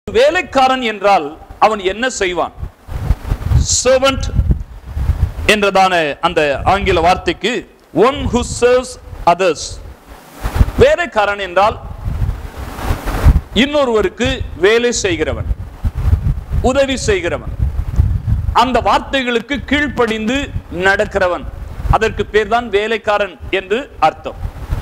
வேலைக்காரன் என்றால் அவன் என்ன செய்வான் servant என்றதான அந்த ஆங்கில வார்த்தைக்கு ஒன் who serves others வேலைக்காரன் என்றால் இன்னொருவருக்கு வேலை செய்கிறவன் உதவி செய்கிறவன் அந்த வார்த்தைகளுக்கு கீழ்ப்படிந்து நடக்கிறவன் அதற்கு பேர் தான் வேலைக்காரன் என்று அர்த்தம்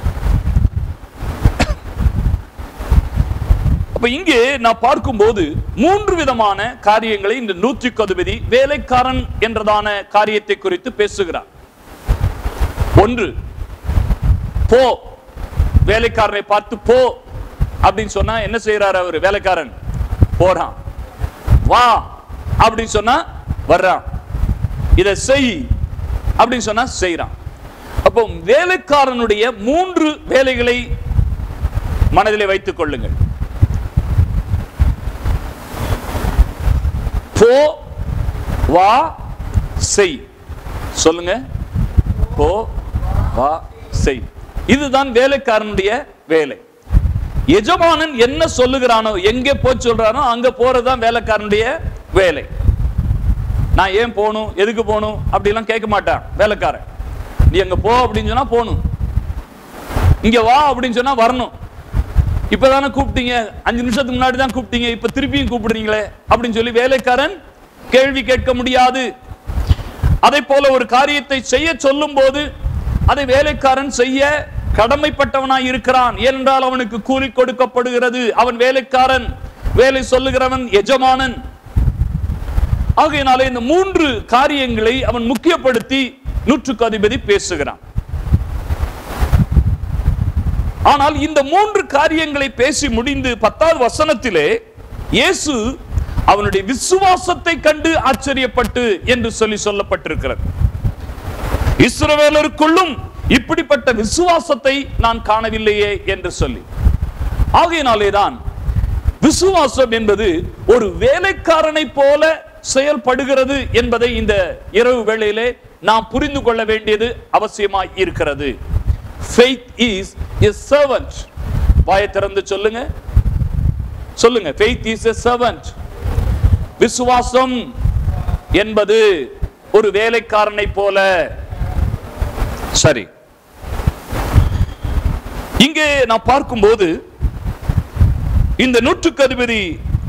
அப்ப இங்கே நான் பார்க்கும்போது மூன்று விதமான காரியங்களை இந்த நூற்றுக்கு அதிபதி வேலைக்காரன் என்றதான காரியத்தை குறித்து பேசுகிறார் ஒன்று போ வேலைக்காரனை பார்த்து போ அப்படின்னு சொன்னா என்ன செய்யறாரு அவரு வேலைக்காரன் போறான் வா அப்படின்னு சொன்னா வர்றான் இதை செய் அப்படின்னு சொன்னா செய்யறான் அப்போ வேலைக்காரனுடைய மூன்று வேலைகளை மனதிலே வைத்துக் கொள்ளுங்கள் போ வா செய் சொல்லுங்க போ வா செய் இதுதான் வேலைக்காரனுடைய வேலை எஜமானன் என்ன சொல்லுகிறானோ எங்கே போய் சொல்றானோ அங்க போறதுதான் வேலைக்காரனுடைய வேலை நான் ஏன் போகணும் எதுக்கு போகணும் அப்படிலாம் கேட்க மாட்டான் வேலைக்காரன் நீ அங்க போ அப்படின்னு சொன்னா போகணும் இங்க வா அப்படின்னு சொன்னா வரணும் இப்பதானே கூப்பிட்டீங்க அஞ்சு நிமிஷத்துக்கு முன்னாடி தான் கூப்பிட்டீங்க இப்ப திருப்பியும் கூப்பிடுறீங்களே அப்படின்னு சொல்லி வேலைக்காரன் கேள்வி கேட்க முடியாது அதை போல ஒரு காரியத்தை செய்ய சொல்லும் போது அதை வேலைக்காரன் செய்ய கடமைப்பட்டவனாய் இருக்கிறான் ஏனென்றால் அவனுக்கு கூலி கொடுக்கப்படுகிறது அவன் வேலைக்காரன் வேலை சொல்லுகிறவன் எஜமானன் ஆகையினாலே இந்த மூன்று காரியங்களை அவன் முக்கியப்படுத்தி நூற்றுக்கு அதிபதி பேசுகிறான் ஆனால் இந்த மூன்று காரியங்களை பேசி முடிந்து பத்தாவது வசனத்திலே இயேசு அவனுடைய விசுவாசத்தை கண்டு ஆச்சரியப்பட்டு என்று சொல்லி சொல்லப்பட்டிருக்கிறது இஸ்ரவேலருக்குள்ளும் இப்படிப்பட்ட விசுவாசத்தை நான் காணவில்லையே என்று சொல்லி ஆகையினாலேதான் விசுவாசம் என்பது ஒரு வேலைக்காரனை போல செயல்படுகிறது என்பதை இந்த இரவு வேளையிலே நாம் புரிந்து கொள்ள வேண்டியது அவசியமாய் இருக்கிறது faith is a servant வாயை திறந்து சொல்லுங்க சொல்லுங்க faith is a servant விசுவாசம் என்பது ஒரு வேலைக்காரனை போல சரி இங்கே நான் பார்க்கும்போது இந்த நூற்றுக்கு அதிபதி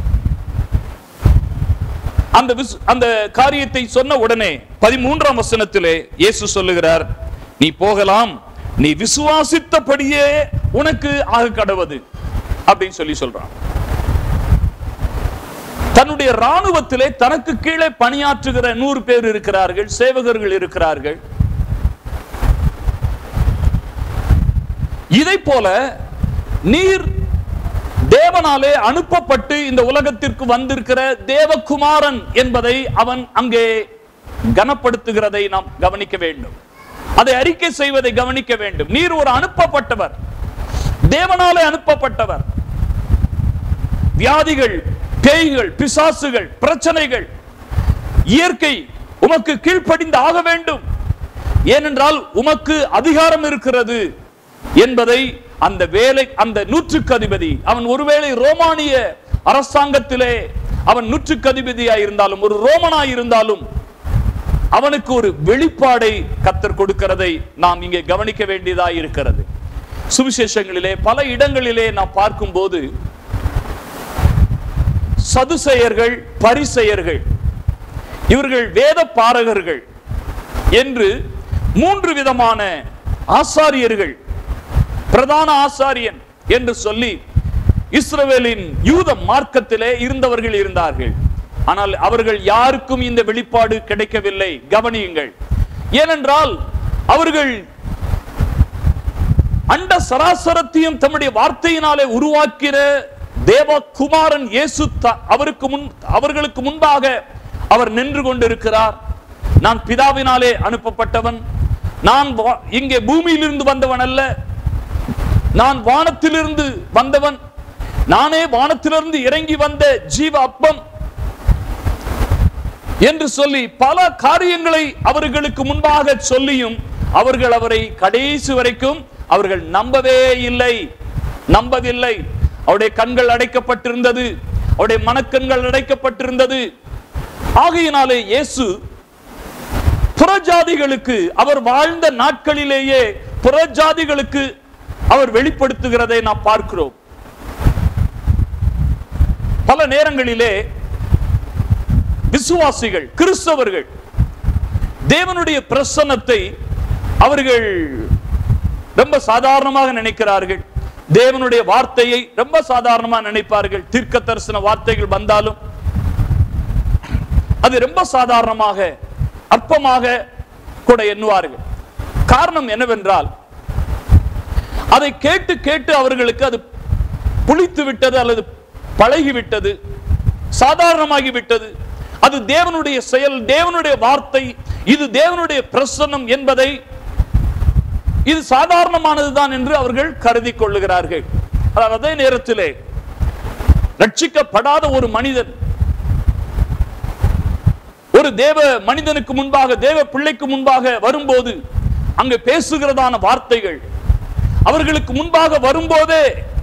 அந்த விசு- அந்த காரியத்தை சொன்ன உடனே பதிமூன்றாம் வசனத்திலே இயேசு சொல்லுகிறார் நீ போகலாம் நீ விசுவாசித்தபடியே உனக்கு ஆக கடவது அப்படின்னு சொல்லி சொல்றான் தன்னுடைய ராணுவத்திலே தனக்கு கீழே பணியாற்றுகிற நூறு பேர் இருக்கிறார்கள் சேவகர்கள் இருக்கிறார்கள் இதை போல நீர் தேவனாலே அனுப்பப்பட்டு இந்த உலகத்திற்கு வந்திருக்கிற தேவகுமாரன் என்பதை அவன் அங்கே கனப்படுத்துகிறதை நாம் கவனிக்க வேண்டும் அதை அறிக்கை செய்வதை கவனிக்க வேண்டும் நீர் ஒரு அனுப்பப்பட்டவர் தேவனாலே அனுப்பப்பட்டவர் வியாதிகள் பேய்கள் பிசாசுகள் பிரச்சனைகள் இயற்கை உமக்கு கீழ்ப்படிந்து ஆக வேண்டும் ஏனென்றால் உமக்கு அதிகாரம் இருக்கிறது என்பதை அந்த வேலை அந்த நூற்றுக்கு அதிபதி அவன் ஒருவேளை ரோமானிய அரசாங்கத்திலே அவன் நூற்றுக்கு அதிபதியாய் இருந்தாலும் ஒரு ரோமனாய் இருந்தாலும் அவனுக்கு ஒரு வெளிப்பாடை கத்தர் கொடுக்கிறதை நாம் இங்கே கவனிக்க வேண்டியதாய் இருக்கிறது சுவிசேஷங்களிலே பல இடங்களிலே நாம் பார்க்கும்போது சதுசெயர்கள் பரிசெயர்கள் இவர்கள் வேத பாரகர்கள் என்று மூன்று விதமான ஆசாரியர்கள் பிரதான ஆசாரியன் என்று சொல்லி இஸ்ரவேலின் யூத மார்க்கத்திலே இருந்தவர்கள் இருந்தார்கள் ஆனால் அவர்கள் யாருக்கும் இந்த வெளிப்பாடு கிடைக்கவில்லை கவனியுங்கள் ஏனென்றால் அவர்கள் அண்ட சராசரத்தையும் தம்முடைய வார்த்தையினாலே உருவாக்கிற தேவகுமாரன் இயேசு த- அவருக்கு முன் அவர்களுக்கு முன்பாக அவர் நின்று கொண்டிருக்கிறார் நான் பிதாவினாலே அனுப்பப்பட்டவன் நான் வா- இங்கே பூமியிலிருந்து வந்தவன் அல்ல நான் வானத்திலிருந்து வந்தவன் நானே வானத்திலிருந்து இறங்கி வந்த ஜீவ அப்பம் என்று சொல்லி பல காரியங்களை அவர்களுக்கு முன்பாக சொல்லியும் அவர்கள் அவரை கடைசி வரைக்கும் அவர்கள் நம்பவே இல்லை நம்பவில்லை அவருடைய கண்கள் அடைக்கப்பட்டிருந்தது அவருடைய மனக்கண்கள் அடைக்கப்பட்டிருந்தது ஆகையினாலே இயேசு புறஜாதிகளுக்கு அவர் வாழ்ந்த நாட்களிலேயே புறஜாதிகளுக்கு அவர் வெளிப்படுத்துகிறதை நாம் பார்க்கிறோம் பல நேரங்களிலே விசுவாசிகள் கிறிஸ்தவர்கள் தேவனுடைய பிரசன்னத்தை அவர்கள் ரொம்ப சாதாரணமாக நினைக்கிறார்கள் தேவனுடைய வார்த்தையை ரொம்ப சாதாரணமாக நினைப்பார்கள் தீர்க்க தரிசன வார்த்தைகள் வந்தாலும் அது ரொம்ப சாதாரணமாக அற்பமாக கூட எண்ணுவார்கள் காரணம் என்னவென்றால் அதை கேட்டு கேட்டு அவர்களுக்கு அது புளித்து விட்டது அல்லது பழகி விட்டது சாதாரணமாகி விட்டது அது தேவனுடைய செயல் தேவனுடைய வார்த்தை இது தேவனுடைய பிரசன்னம் என்பதை இது சாதாரணமானதுதான் என்று அவர்கள் கருதி கொள்ளுகிறார்கள் ஆனால் அதே நேரத்திலே ரட்சிக்கப்படாத ஒரு மனிதன் ஒரு தேவ மனிதனுக்கு முன்பாக தேவ பிள்ளைக்கு முன்பாக வரும்போது அங்கு பேசுகிறதான வார்த்தைகள் அவர்களுக்கு முன்பாக வரும்போதே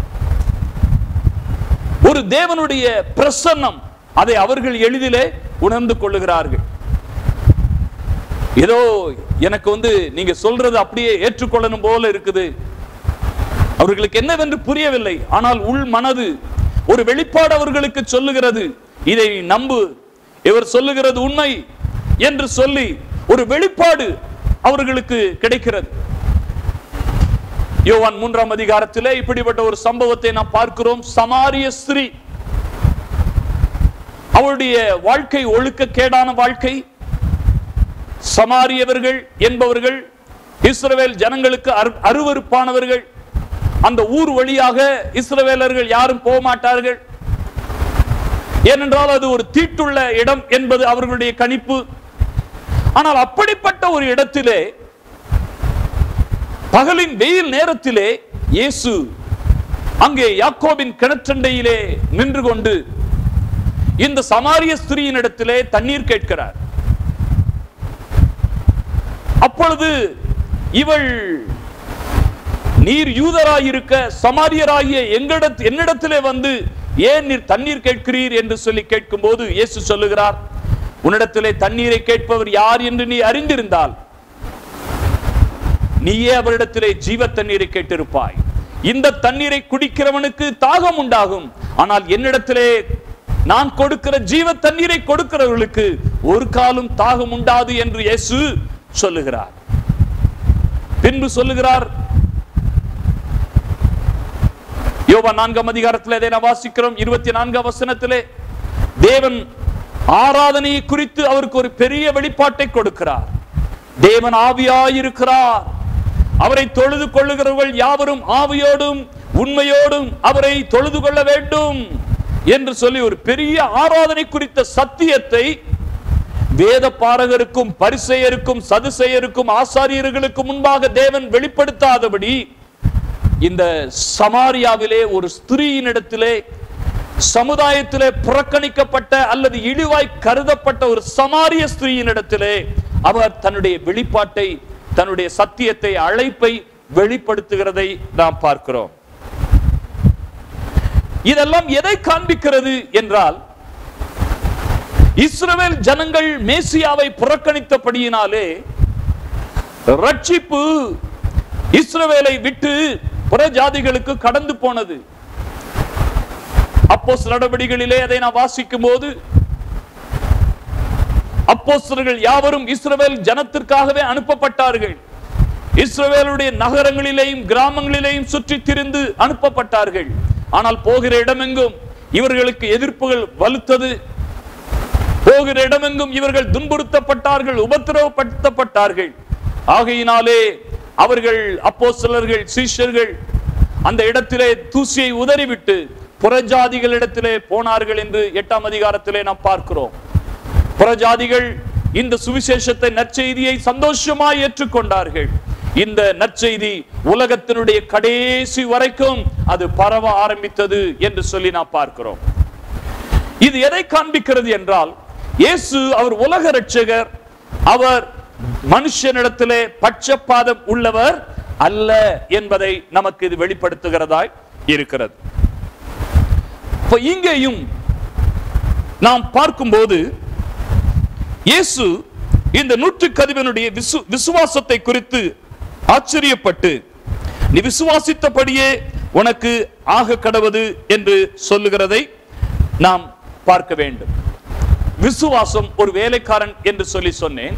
ஒரு தேவனுடைய பிரசன்னம் அதை அவர்கள் எளிதிலே உணர்ந்து கொள்ளுகிறார்கள் ஏதோ எனக்கு வந்து நீங்க சொல்றது அப்படியே ஏற்றுக்கொள்ளணும் போல இருக்குது அவர்களுக்கு என்னவென்று புரியவில்லை ஆனால் உள் மனது ஒரு வெளிப்பாடு அவர்களுக்கு சொல்லுகிறது இதை நம்பு இவர் சொல்லுகிறது உண்மை என்று சொல்லி ஒரு வெளிப்பாடு அவர்களுக்கு கிடைக்கிறது யோவான் மூன்றாம் அதிகாரத்திலே இப்படிப்பட்ட ஒரு சம்பவத்தை நாம் பார்க்கிறோம் சமாரிய ஸ்திரீ அவளுடைய வாழ்க்கை ஒழுக்க கேடான வாழ்க்கை சமாரியவர்கள் என்பவர்கள் இஸ்ரவேல் ஜனங்களுக்கு அரு- அருவருப்பானவர்கள் அந்த ஊர் வழியாக இஸ்ரவேலர்கள் யாரும் போக மாட்டார்கள் ஏனென்றால் அது ஒரு தீட்டுள்ள இடம் என்பது அவர்களுடைய கணிப்பு ஆனால் அப்படிப்பட்ட ஒரு இடத்திலே பகலின் வெயில் நேரத்திலே இயேசு அங்கே யாக்கோபின் கிணற்றண்டையிலே நின்று கொண்டு இந்த சமாரிய ஸ்திரீயின் இடத்திலே தண்ணீர் கேட்கிறார் அப்பொழுது இவள் நீர் யூதராயிருக்க சமாரியராகிய எங்களிடத் என்னிடத்திலே வந்து ஏன் நீர் தண்ணீர் கேட்கிறீர் என்று சொல்லி கேட்கும்போது இயேசு சொல்லுகிறார் உன்னிடத்திலே தண்ணீரை கேட்பவர் யார் என்று நீ அறிந்திருந்தால் நீயே அவரிடத்திலே ஜீவ தண்ணீரை கேட்டிருப்பாய் இந்த தண்ணீரை குடிக்கிறவனுக்கு தாகம் உண்டாகும் ஆனால் என்னிடத்திலே நான் கொடுக்கிற ஜீவ தண்ணீரை கொடுக்கிறவர்களுக்கு ஒரு காலும் தாகம் உண்டாது என்று இயேசு சொல்லுகிறார் பின்பு சொல்லுகிறார் யோவா நான்காம் அதிகாரத்தில் இதை நாம் வாசிக்கிறோம் இருபத்தி நான்காம் வசனத்திலே தேவன் ஆராதனையை குறித்து அவருக்கு ஒரு பெரிய வெளிப்பாட்டை கொடுக்கிறார் தேவன் ஆவியாயிருக்கிறார் அவரை தொழுது கொள்ளுகிறவர்கள் யாவரும் ஆவியோடும் உண்மையோடும் அவரை தொழுது கொள்ள வேண்டும் என்று சொல்லி ஒரு பெரிய ஆராதனை குறித்த சத்தியத்தை வேத பாரகருக்கும் பரிசெயருக்கும் சதுசெயருக்கும் ஆசாரியர்களுக்கு முன்பாக தேவன் வெளிப்படுத்தாதபடி இந்த சமாரியாவிலே ஒரு ஸ்திரீயினிடத்திலே சமுதாயத்திலே புறக்கணிக்கப்பட்ட அல்லது இழிவாய் கருதப்பட்ட ஒரு சமாரிய ஸ்திரீயினிடத்திலே அவர் தன்னுடைய வெளிப்பாட்டை தன்னுடைய சத்தியத்தை அழைப்பை வெளிப்படுத்துகிறதை நாம் பார்க்கிறோம் இதெல்லாம் எதை காண்பிக்கிறது என்றால் இஸ்ரவேல் ஜனங்கள் மேசியாவை புறக்கணித்தபடியினாலே ரட்சிப்பு இஸ்ரவேலை விட்டு புறஜாதிகளுக்கு கடந்து போனது அப்போஸ் நடவடிக்கைகளிலே அதை நான் வாசிக்கும் போது அப்போஸ்தலர்கள் யாவரும் இஸ்ரவேல் ஜனத்திற்காகவே அனுப்பப்பட்டார்கள் இஸ்ரவேலுடைய நகரங்களிலேயும் கிராமங்களிலேயும் சுற்றி திரிந்து அனுப்பப்பட்டார்கள் ஆனால் போகிற இடமெங்கும் இவர்களுக்கு எதிர்ப்புகள் வலுத்தது போகிற இடமெங்கும் இவர்கள் துன்புறுத்தப்பட்டார்கள் உபத்திரவப்படுத்தப்பட்டார்கள் ஆகையினாலே அவர்கள் அப்போஸ்தலர்கள் சீஷர்கள் அந்த இடத்திலே தூசியை உதறிவிட்டு புறஜாதிகளிடத்திலே போனார்கள் என்று எட்டாம் அதிகாரத்திலே நாம் பார்க்கிறோம் புறஜாதிகள் இந்த சுவிசேஷத்தை நற்செய்தியை சந்தோஷமாய் ஏற்றுக்கொண்டார்கள் இந்த நற்செய்தி உலகத்தினுடைய கடைசி வரைக்கும் அது பரவ ஆரம்பித்தது என்று சொல்லி நாம் பார்க்கிறோம் இது எதை காண்பிக்கிறது என்றால் இயேசு அவர் உலக ரட்சகர் அவர் மனுஷனிடத்திலே பட்சபாதம் உள்ளவர் அல்ல என்பதை நமக்கு இது வெளிப்படுத்துகிறதாய் இருக்கிறது இப்ப இங்கேயும் நாம் பார்க்கும்போது இயேசு இந்த நூற்றுக்கதிபனுடைய விசு விசுவாசத்தை குறித்து ஆச்சரியப்பட்டு நீ விசுவாசித்தபடியே உனக்கு ஆக கடவது என்று சொல்லுகிறதை நாம் பார்க்க வேண்டும் விசுவாசம் ஒரு வேலைக்காரன் என்று சொல்லி சொன்னேன்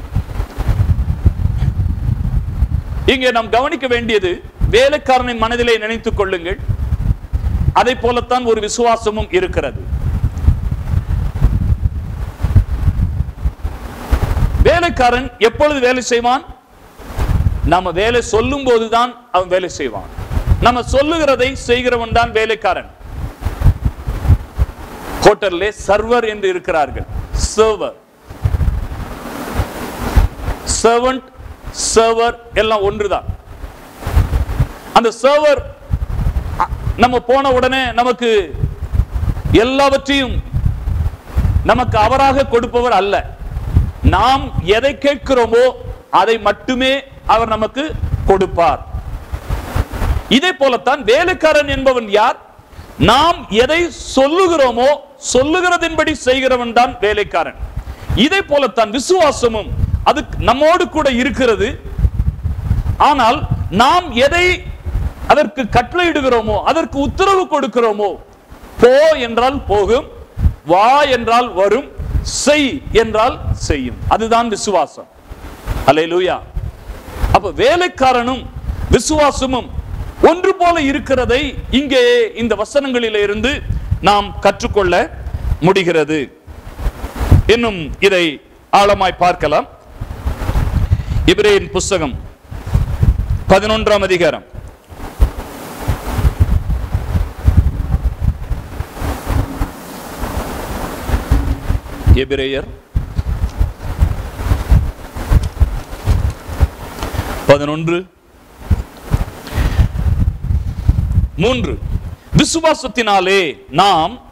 இங்கே நாம் கவனிக்க வேண்டியது வேலைக்காரனின் மனதிலே நினைத்துக் கொள்ளுங்கள் அதை போலத்தான் ஒரு விசுவாசமும் இருக்கிறது வேலைக்காரன் எப்பொழுது வேலை செய்வான் நம்ம வேலை சொல்லும் போதுதான் அவன் வேலை செய்வான் நம்ம சொல்லுகிறதை செய்கிறவன் தான் வேலைக்காரன் ஹோட்டல்லே சர்வர் என்று இருக்கிறார்கள் சர்வர் சர்வன்ட் சர்வர் எல்லாம் ஒன்றுதான் அந்த சர்வர் நம்ம போன உடனே நமக்கு எல்லாவற்றையும் நமக்கு அவராக கொடுப்பவர் அல்ல நாம் எதை கேட்கிறோமோ அதை மட்டுமே அவர் நமக்கு கொடுப்பார் இதே போலத்தான் வேலைக்காரன் என்பவன் யார் நாம் எதை சொல்லுகிறோமோ சொல்லுகிறதின்படி செய்கிறவன் தான் வேலைக்காரன் இதே போலத்தான் விசுவாசமும் அது நம்மோடு கூட இருக்கிறது ஆனால் நாம் எதை அதற்கு கட்டளையிடுகிறோமோ அதற்கு உத்தரவு கொடுக்கிறோமோ போ என்றால் போகும் வா என்றால் வரும் செய் என்றால் செய்யும் அதுதான் விசுவாசம் அல்லேலூயா அப்ப வேலைக்காரனும் விசுவாசமும் ஒன்று போல இருக்கிறதை இங்கே இந்த வசனங்களில் இருந்து நாம் கற்றுக்கொள்ள முடிகிறது இன்னும் இதை ஆழமாய் பார்க்கலாம் இப்ரேயின் புஸ்தகம் பதினொன்றாம் அதிகாரம் எபிரேயர் பதினொன்று மூன்று விசுவாசத்தினாலே நாம்